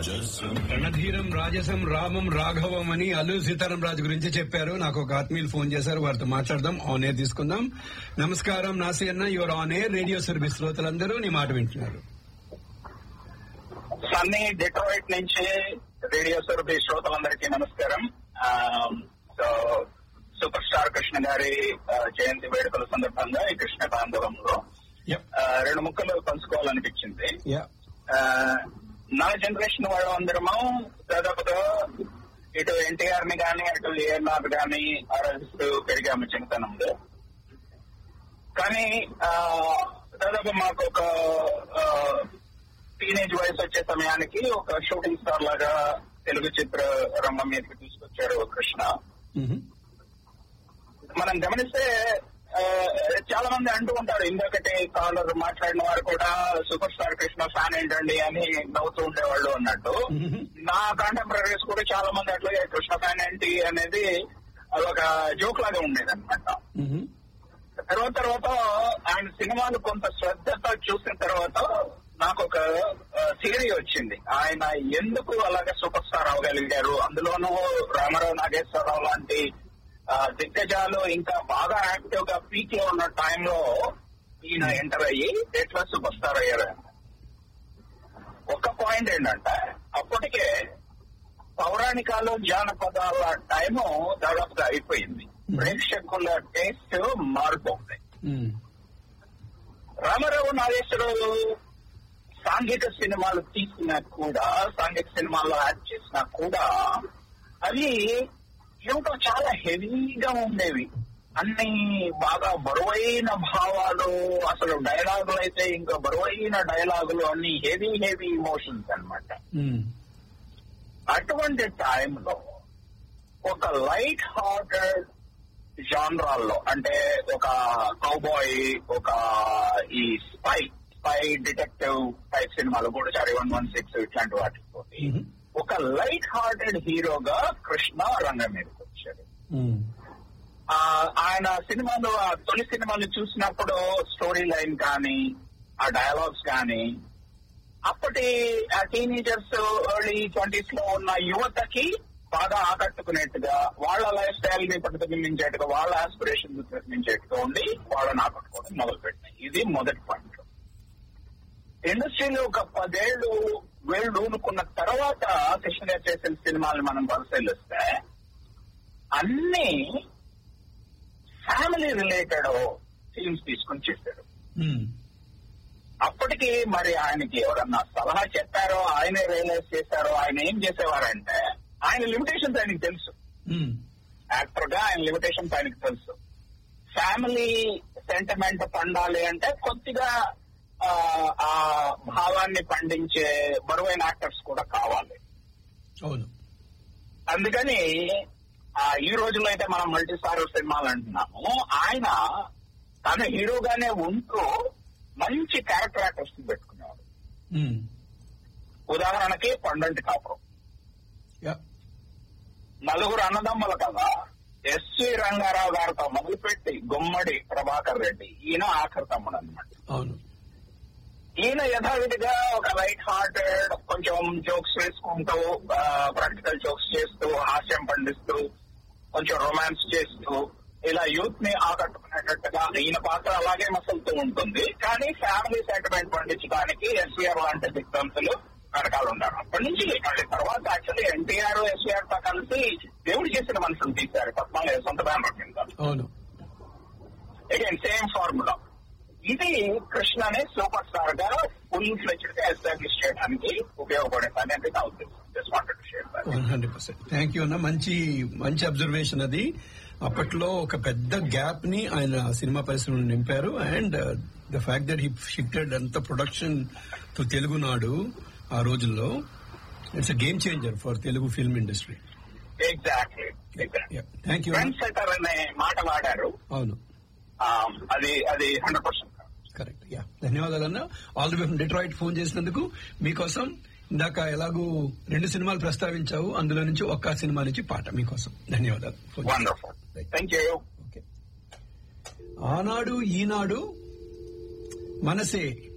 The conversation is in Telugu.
రాజసం రణధీరం రాజసం రామం రాఘవం అని అల్లు సీతారాం రాజు గురించి చెప్పారు నాకు ఒక ఆత్మీయులు ఫోన్ చేశారు వారితో మాట్లాడదాం ఆన్ ఎయిర్ తీసుకుందాం నమస్కారం నాసి అన్న your on air radio service శ్రోతలందరూ నీ మాట వింటున్నారు సన్నీ డెట్రాయిట్ నుంచి రేడియో సర్వీ శ్రోతలందరికీ నమస్కారం ఆ, సో సూపర్ స్టార్ కృష్ణ గారి ఆ, జయంతి వేడుకల సందర్భంగా ఈ కృష్ణ తాండవంలో యప్ ఆ, రెండు ముక్కలు పంచుకోవాలనిపించింది యా ఆ, నా జనరేషన్ వాళ్ళు అందరము దాదాపుగా ఇటు ఎన్టీఆర్ ని గాని అటు ఏఎన్ఆర్ గాని ఆరాధిస్తూ పెరిగాము చిన్నతనంలో కానీ ఆ, దాదాపు మాకు ఒక టీనేజ్ వయసు వచ్చే సమయానికి ఒక షూటింగ్ స్టార్ లాగా తెలుగు చిత్ర రంగం మీదకి తీసుకొచ్చారు కృష్ణ మనం గమనిస్తే ఆ, చాలా మంది అంటూ ఉంటారు ఇంకొకటి కాలర్ మాట్లాడిన వారు కూడా సూపర్ స్టార్ కృష్ణ ఫ్యాన్ ఏంటండి అని నవ్వుతూ ఉండేవాళ్ళు అన్నట్టు నా కాంటెంపరీస్ కూడా చాలా మంది అట్లాగే కృష్ణ ఫ్యాన్ ఏంటి అనేది అదొక జోక్ లాగా ఉండేది అనమాట తర్వాత తర్వాత ఆయన సినిమాలు కొంత శ్రద్ధతో చూసిన తర్వాత నాకు ఒక థియరీ వచ్చింది ఆయన ఎందుకు అలాగే సూపర్ స్టార్ అవ్వగలిగారు అందులోనూ రామారావు నాగేశ్వరరావు లాంటి ఆ, దిగ్గజాలు ఇంకా బాగా యాక్టివ్ గా పీక్ లో ఉన్న టైంలో ఈయన ఎంటర్ అయ్యి ఎట్లా సూపర్ స్టార్ అయ్యారు ఒక పాయింట్ ఏంటంటే అప్పటికే పౌరాణికాలు జానపదాల టైము దాదాపుగా అయిపోయింది ప్రేక్షకుల టేస్ట్ మారిపోతుంది రామారావు నాగేశ్వరరావు సాంఘిక సినిమాలు తీసినా కూడా సాంఘిక సినిమాల్లో యాక్ట్ చేసినా కూడా అవి ఏమిటో చాలా హెవీగా ఉండేవి అన్ని బాగా బరువైన భావాలు అసలు డైలాగులు అయితే ఇంకా బరువైన డైలాగులు అన్ని హెవీ హెవీ ఇమోషన్స్ అన్నమాట అటువంటి టైంలో ఒక లైట్ హార్టెడ్ జాన్రాల్లో అంటే ఒక కౌబాయ్ ఒక ఈ స్పై స్పై డిటెక్టివ్ టైప్ సినిమాలు కూడా చారి వన్ వన్ సిక్స్ ఇట్లాంటి వాటితో ఒక లైట్ హార్టెడ్ హీరోగా కృష్ణ రంగం మీదకి వచ్చాడు ఆ, ఆయన సినిమాలు ఆ తొలి సినిమాలు చూసినప్పుడు స్టోరీ లైన్ కానీ ఆ డయలాగ్స్ కానీ అప్పటి ఆ టీనేజర్స్ ఎర్లీ ట్వంటీస్ లో ఉన్న యువతకి బాగా ఆకట్టుకునేట్టుగా వాళ్ళ లైఫ్ స్టైల్ ని ప్రతిబింబించేట్టుగా వాళ్ళ ఆస్పిరేషన్ ప్రతిబింబించేట్టుగా ఉండి వాళ్ళని ఆకట్టుకోవడం మొదలు పెట్టినాయి ఇది మొదటి పాయింట్ ఇండస్ట్రీలో ఒక పదేళ్లు వేళ్ళు ఊనుకున్న తర్వాత కృష్ణ గారు చేసిన సినిమాలను మనం పరిశీలిస్తే అన్ని ఫ్యామిలీ రిలేటెడ్ ఫిల్మ్స్ తీసుకొని చేశాడు అప్పటికి మరి ఆయనకి ఎవరన్నా సలహా చెప్పారో ఆయనే రియలైజ్ చేశారో ఆయన ఏం చేసేవారంటే ఆయన లిమిటేషన్స్ ఆయనకి తెలుసు యాక్టర్ గా ఆయన లిమిటేషన్స్ ఆయనకి తెలుసు ఫ్యామిలీ సెంటిమెంట్ పండాలి అంటే కొద్దిగా ఆ, ఆ భావాన్ని పండించే బరువైన యాక్టర్స్ కూడా కావాలి అవును అందుకని ఆ ఈ రోజుల్లో అయితే మనం మల్టీ స్టార్ సినిమాలు అంటున్నాము ఆయన తన హీరోగానే ఉంటూ మంచి క్యారెక్టర్ యాక్టర్స్ పెట్టుకునేవాడు ఉదాహరణకి పండంటి కాపురం యా నలుగురు అన్నదమ్ముల కదా ఎస్వి రంగారావు గారితో మొదలుపెట్టి గుమ్మడి ప్రభాకర్ రెడ్డి ఈయన ఆఖరి తమ్ముడు అనమాట అవును ఈయన యథావిధిగా ఒక లైట్ హార్టెడ్ కొంచెం జోక్స్ వేసుకుంటూ ప్రాక్టికల్ జోక్స్ చేస్తూ హాస్యం పండిస్తూ కొంచెం రొమాన్స్ చేస్తూ ఇలా యూత్ ని ఆకట్టుకునేటట్టుగా ఈయన పాత్ర అలాగే మసలుతూ ఉంటుంది కానీ ఫ్యామిలీ సెంటిమెంట్ పండించడానికి ఎస్వీఆర్ లాంటి దిగ్బంతులు వెనకాల ఉన్నారు అప్పటి నుంచి మళ్ళీ తర్వాత యాక్చువల్లీ ఎన్టీఆర్ ఎస్వీఆర్ తో కలిసి దేవుడు చేసిన మనుషులు తీశారు పద్మాలయ సొంత బ్యానర్ కింద అవును అగైన్ సేమ్ ఫార్ములా ఇది కృష్ణని సూపర్ స్టార్ గా ఫుల్ ఫ్లెచ్డ్ గా ఎస్టాబ్లిష్ చేయడానికి ఉపయోగపడేదని అంటే నా ఉద్దేశం just wanted to share that one hundred percent thank you అన్న మంచి మంచి అబ్జర్వేషన్ అది అప్పట్లో ఒక పెద్ద గ్యాప్ ని ఆయన సినిమా పరిశ్రమలో నింపారు and the fact that he shifted అంత ప్రొడక్షన్ టు తెలుగు నాడు ఆ రోజుల్లో it's a game changer for Telugu film industry exactly exactly thank you trend setter అనే మాట వాడారు అవును ఆ, అది అది హండ్రెడ్ పర్సెంట్ కరెక్ట్ యా ధన్యవాదాలు అన్న all the way from Detroit phone చేసినందుకు మీకోసం ఇందాక ఎలాగూ రెండు సినిమాలు ప్రస్తావించావు అందులో నుంచి ఒక్క సినిమా నుంచి పాట మీకోసం ధన్యవాదాలు Phone చేసినందుకు. వండర్ఫుల్ థ్యాంక్ యూ ఓకే ఆనాడు ఈనాడు మనసే